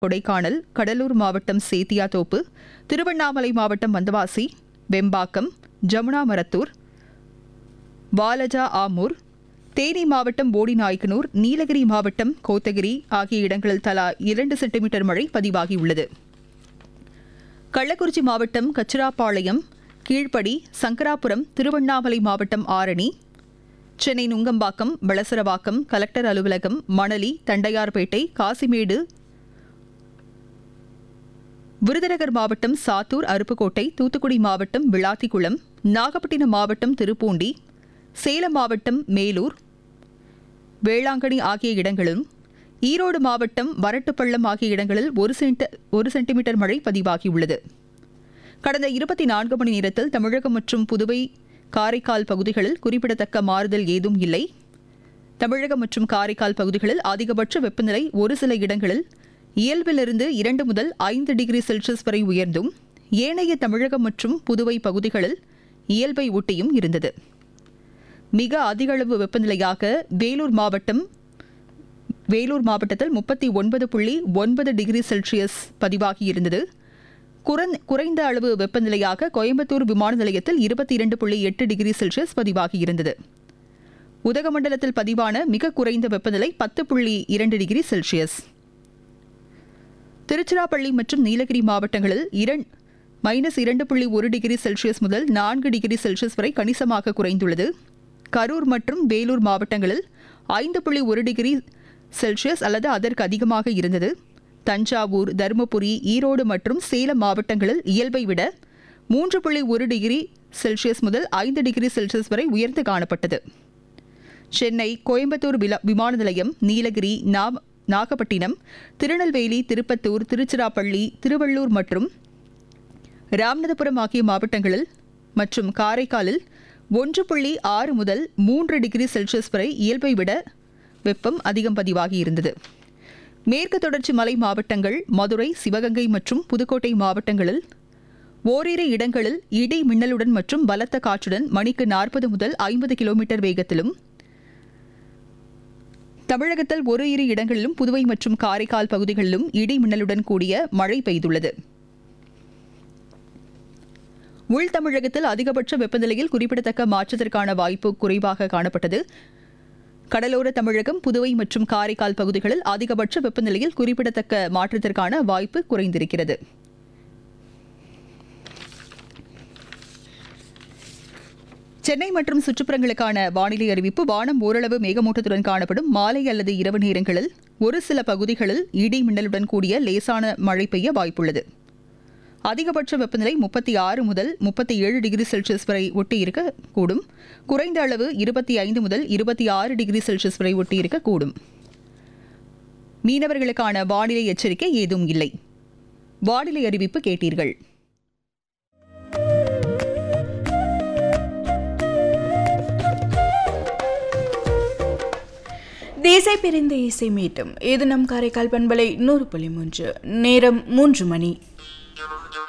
கொடைக்கானல் கடலூர் மாவட்டம் சேத்தியாத்தோப்பு திருவண்ணாமலை மாவட்டம் வந்தவாசி வெம்பாக்கம் ஜமுனா மரத்தூர் வாலஜா ஆமூர் தேனி மாவட்டம் போடிநாயக்கனூர் நீலகிரி மாவட்டம் கோத்தகிரி ஆகிய இடங்களில் தலா இரண்டு சென்டிமீட்டர் மழை பதிவாகியுள்ளது கள்ளக்குறிச்சி மாவட்டம் கச்சிராப்பாளையம் கீழ்ப்படி சங்கராபுரம் திருவண்ணாமலை மாவட்டம் ஆரணி சென்னை நுங்கம்பாக்கம் வளசரவாக்கம் கலெக்டர் அலுவலகம் மணலி தண்டையார்பேட்டை காசிமேடு விருதுநகர் மாவட்டம் சாத்தூர் அருப்புக்கோட்டை தூத்துக்குடி மாவட்டம் விளாத்திக்குளம் நாகப்பட்டினம் மாவட்டம் திருப்பூண்டி சேலம் மாவட்டம் மேலூர் வேளாங்கண்ணி ஆகிய இடங்களிலும் ஈரோடு மாவட்டம் வரட்டுப்பள்ளம் ஆகிய இடங்களில் ஒரு சென்ட ஒரு சென்டிமீட்டர் மழை பதிவாகியுள்ளது கடந்த இருபத்தி நான்கு மணி நேரத்தில் தமிழகம் மற்றும் புதுவை காரைக்கால் பகுதிகளில் குறிப்பிடத்தக்க மாறுதல் ஏதும் இல்லை தமிழகம் மற்றும் காரைக்கால் பகுதிகளில் அதிகபட்ச வெப்பநிலை ஒரு சில இடங்களில் இயல்பிலிருந்து இரண்டு முதல் ஐந்து டிகிரி செல்சியஸ் வரை உயர்ந்தும் ஏனைய தமிழகம் மற்றும் புதுவை பகுதிகளில் இயல்பை ஒட்டியும் இருந்தது மிக அதிகளவு வெப்பநிலையாக வேலூர் மாவட்டம் வேலூர் மாவட்டத்தில் முப்பத்தி ஒன்பது புள்ளி ஒன்பது டிகிரி செல்சியஸ் பதிவாகியிருந்தது குறந் குறைந்த அளவு வெப்பநிலையாக கோயம்புத்தூர் விமான நிலையத்தில் இருபத்தி இரண்டு புள்ளி எட்டு டிகிரி செல்சியஸ் பதிவாகியிருந்தது உதகமண்டலத்தில் பதிவான மிக குறைந்த வெப்பநிலை பத்து புள்ளி இரண்டு டிகிரி செல்சியஸ் திருச்சிராப்பள்ளி மற்றும் நீலகிரி மாவட்டங்களில் இரண் மைனஸ் இரண்டு புள்ளி ஒரு டிகிரி செல்சியஸ் முதல் நான்கு டிகிரி செல்சியஸ் வரை கணிசமாக குறைந்துள்ளது கரூர் மற்றும் வேலூர் மாவட்டங்களில் ஐந்து புள்ளி ஒரு டிகிரி செல்சியஸ் அல்லது அதற்கு அதிகமாக இருந்தது தஞ்சாவூர் தருமபுரி ஈரோடு மற்றும் சேலம் மாவட்டங்களில் இயல்பை விட மூன்று புள்ளி ஒரு டிகிரி செல்சியஸ் முதல் ஐந்து டிகிரி செல்சியஸ் வரை உயர்ந்து காணப்பட்டது சென்னை கோயம்புத்தூர் வில- விமான நிலையம் நீலகிரி நா- நாகப்பட்டினம் திருநெல்வேலி திருப்பத்தூர் திருச்சிராப்பள்ளி திருவள்ளூர் மற்றும் ராமநாதபுரம் ஆகிய மாவட்டங்களில் மற்றும் காரைக்காலில் ஒன்று புள்ளி ஆறு முதல் மூன்று டிகிரி செல்சியஸ் வரை இயல்பை விட வெப்பம் அதிகம் பதிவாகியிருந்தது மேற்கு தொடர்ச்சி மலை மாவட்டங்கள் மதுரை சிவகங்கை மற்றும் புதுக்கோட்டை மாவட்டங்களில் ஓரிரு இடங்களில் இடி மின்னலுடன் மற்றும் பலத்த காற்றுடன் மணிக்கு நாற்பது முதல் ஐம்பது கிலோமீட்டர் வேகத்திலும் தமிழகத்தில் ஒரு இரு இடங்களிலும் புதுவை மற்றும் காரைக்கால் பகுதிகளிலும் இடி மின்னலுடன் கூடிய மழை பெய்துள்ளது உள் தமிழகத்தில் அதிகபட்ச வெப்பநிலையில் குறிப்பிடத்தக்க மாற்றத்திற்கான வாய்ப்பு குறைவாக காணப்பட்டது கடலோர தமிழகம் புதுவை மற்றும் காரைக்கால் பகுதிகளில் அதிகபட்ச வெப்பநிலையில் குறிப்பிடத்தக்க மாற்றத்திற்கான வாய்ப்பு குறைந்திருக்கிறது சென்னை மற்றும் சுற்றுப்புறங்களுக்கான வானிலை அறிவிப்பு வானம் ஓரளவு மேகமூட்டத்துடன் காணப்படும் மாலை அல்லது இரவு நேரங்களில் ஒரு சில பகுதிகளில் இடி மின்னலுடன் கூடிய லேசான மழை பெய்ய வாய்ப்புள்ளது அதிகபட்ச வெப்பநிலை முப்பத்தி ஆறு முதல் முப்பத்தி ஏழு டிகிரி செல்சியஸ் வரை ஒட்டி இருக்கக்கூடும் குறைந்த அளவு இருபத்தி ஐந்து முதல் இருபத்தி ஆறு டிகிரி செல்சியஸ் வரை ஒட்டி இருக்கக்கூடும் மீனவர்களுக்கான வானிலை எச்சரிக்கை ஏதும் இல்லை வானிலை அறிவிப்பு கேட்டீர்கள் தேசை பிரிந்த இசை மீட்டும் இது நம் காரைக்கால் பண்பலை நூறு புள்ளி மூன்று நேரம் மூன்று மணி